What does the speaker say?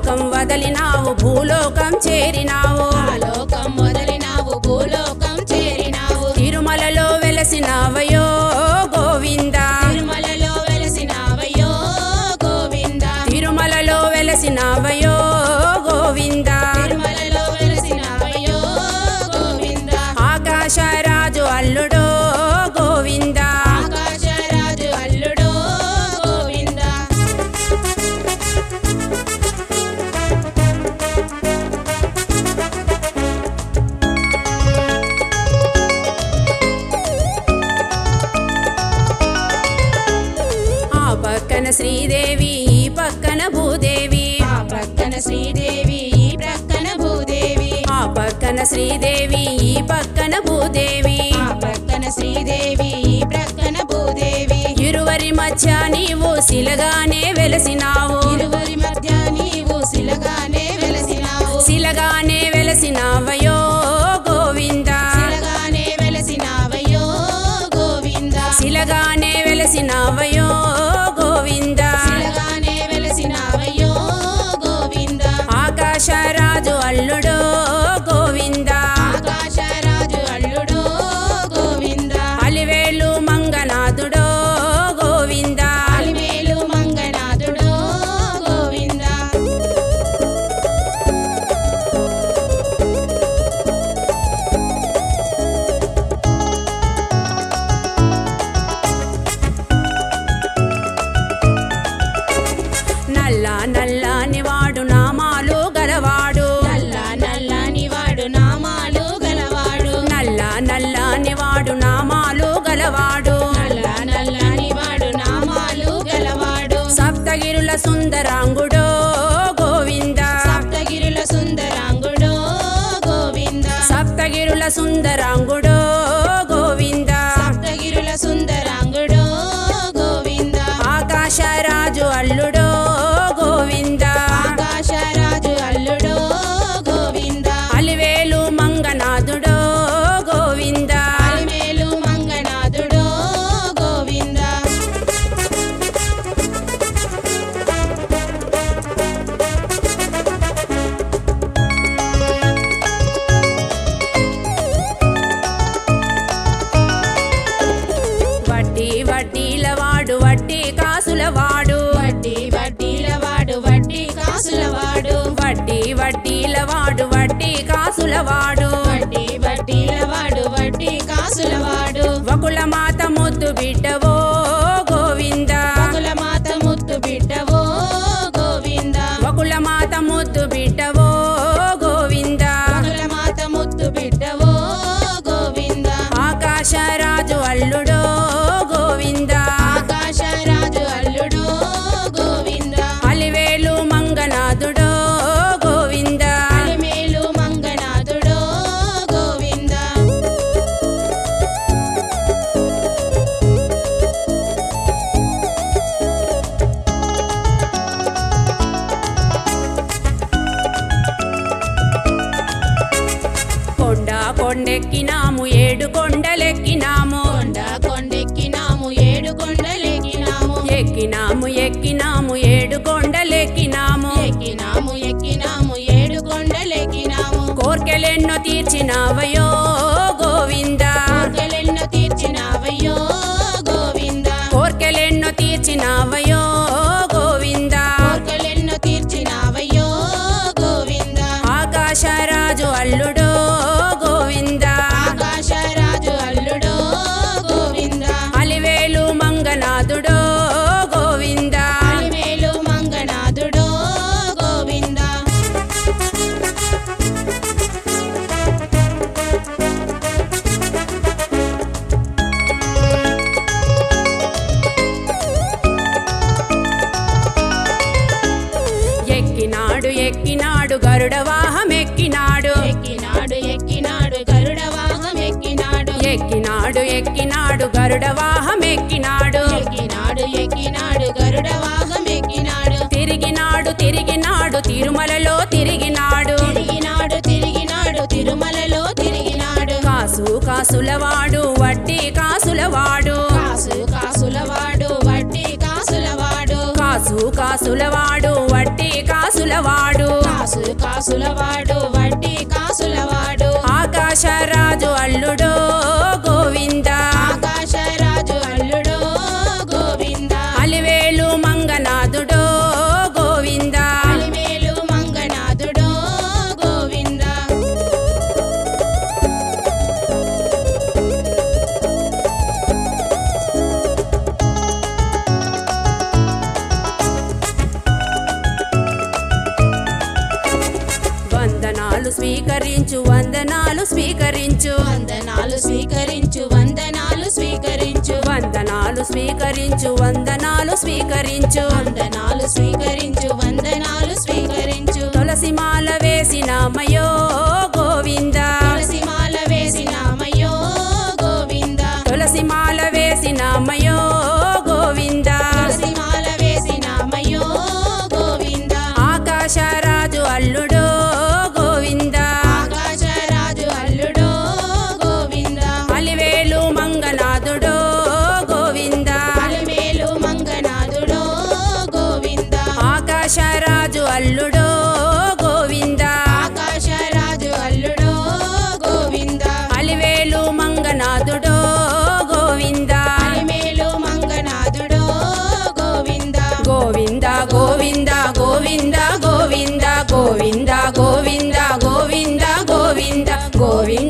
లోకం వదలినావు భూలోకం చేరినావు లోకం మొదలినావు భూలోకం చేరినావు తిరుమలలో వెలసినావయో గోవిందా తిరుమలలో వెలసినావయ్యో గోవింద తిరుమలలో వెలసినావయో గోవిందా తిరుమలలో వెలసినావయ్యో గోవింద ఆకాశరాజు అల్లుడో గోవిందా ఆకాశరాజు అల్లుడో గోవింద ఆ పక్కన శ్రీదేవి ఈ పక్కన భూదేవి ఆ ప్రక్కన శ్రీదేవి ఈ ప్రక్కన భూదేవి ఆ పక్కన శ్రీదేవి ఈ పక్కన భూదేవి ఆ ప్రక్కన శ్రీదేవి ఈ ప్రక్కన భూదేవి ఇరువరి మధ్య నీవు శిలగానే వెలసినావు ఇరువురి మధ్య నీవు శిలగానే వెలసినావు శిలగానే వెలసినావయో గోవిందా శిలగానే వెలసినావయ్యో గోవింద శిలగానే వెలసినావయో గోవిందా శిలగానే వెలసినావయ్యో గోవింద ఆకాశరాజు అల్లుడో గోవిందా ఆకాశరాజు అల్లుడో గోవింద అలివేలు మంగనాథుడో గోవిందా అలిమేలు మంగనాథుడో గోవింద నల్ల నల్లని వాడు నామాలు గలవాడు నల్ల నల్లని వాడు నామాలు గలవాడు నల్ల నల్లని వాడు నామాలు గలవాడు నల్ల నల్లని వాడు నామాలు గలవాడు సప్తగిరుల సుందరాంగుడో గోవిందా సప్తగిరుల సుందరాంగుడో గోవింద సప్తగిరుల సుందరాంగుడో గోవిందా సప్తగిరుల సుందరాంగుడో గోవింద ఆకాశరాజు అల్లుడో గోవిందా ఆకాశరాజు అల్లుడో గోవింద అలివేలు మంగనాథుడో గోవిందా అలిమేలు మంగనాథుడో గోవింద వడ్డీ వడ్డీల వాడు వడ్డీ కాసుల వాడు వడ్డీ వడ్డీల వాడు వడ్డీ కాసుల వాడు వడ్డీ వడ్డీల వాడు వడ్డీ కాసుల వాడు వడ్డీ వడ్డీల వాడు వడ్డీ కాసుల వాడు వకుల మాత ముద్దు బిడ్డవో గోవిందా పగుల మాత ముత్తు బిడ్డవో గోవింద వకుల మాత ముద్దు బిడ్డవో గోవిందా పగుల మాత ముత్తు బిడ్డవో గోవింద ఆకాశరాజు అల్లుడో గోవిందా ఆకాశరాజు అల్లుడో గోవింద అలివేలు మంగనాథుడో గోవిందా అలిమేలు మంగనాథుడో గోవింద కొండ కొండెక్కినాము ఏడు కొండలెక్కినాము కొండ కొండెక్కినాము ఏడు కొండలెక్కినాము ఎక్కినాము ఎక్కినాము ఏడు కొండలెక్కినాము ఎక్కినాము ఎక్కినాము ఏడు కొండలెక్కినాము కోర్కెలెన్నో తీర్చినావయో గోవిందా కోర్కెలెన్నో తీర్చినావయ్యో గోవింద కోర్కెలెన్నో తీర్చినావయో గోవిందా కోర్కెలెన్నో తీర్చినావయ్యో గోవింద ఆకాశరాజు అల్లుడో గోవిందా ఆకాశరాజు అల్లుడో గోవింద అలివేలు మంగనాథుడో గోవిందా అలిమేలు మంగనాథుడో గోవింద ఎక్కినాడు ఎక్కినాడు గరుడ వాహం ఎక్కినాడు ఎక్కినాడు ఎక్కినాడు గరుడ వాహం ఎక్కినాడు ఎక్కినాడు ఎక్కినాడు గరుడ వాహం ఎక్కినాడు ఎక్కినాడు ఎక్కినాడు గరుడ వాహం ఎక్కినాడు తిరిగినాడు తిరిగినాడు తిరుమలలో తిరిగినాడు తిరిగినాడు తిరిగినాడు తిరుమలలో తిరిగినాడు కాసు కాసులవాడు వడ్డీ కాసులవాడు కాసు కాసులవాడు వడ్డీ కాసులవాడు కాసు కాసులవాడు వడ్డీ కాసుల కాసులవాడు కాసు కాసులవాడు వడ్డీ కాసులవాడు ఆకాశరాజు అల్లుడో గోవింద ఆకాశరాజు అల్లుడో గోవింద అలివేలు మంగనాథుడో గోవింద అలిమేలు మంగనాథుడో గోవింద వందనాలు స్వీకరించు వందనాలు స్వీకరించు వందనాలు స్వీకరించు వందనాలు స్వీకరించు వందనాలు స్వీకరించు వందనాలు స్వీకరించు వందనాలు స్వీకరించు వందనాలు స్వీకరించు తులసి మాల వేసినామయో గోవింద తులసి మాల వేసినామయ్యో గోవింద తులసి మాల వేసినామయో గోవింద తులసి మాల వేసినామయ్యో గోవింద ఆకాశరాజు అల్లుడో గోవింద ఆకాశరాజు అల్లుడో గోవింద అలివేలు మంగనాథుడో గోవింద అలిమేలు మంగనాథుడో గోవింద ఆకాశరాజు అల్లుడో గోవింద ఆకాశరాజు అల్లుడో గోవింద అలివేలు మంగనాథుడో గోవింద అలిమేలు మంగనాథుడో గోవింద గోవింద గోవింద గోవింద గోవింద గోవింద గోవింద గోవింద గోవింద గోవింద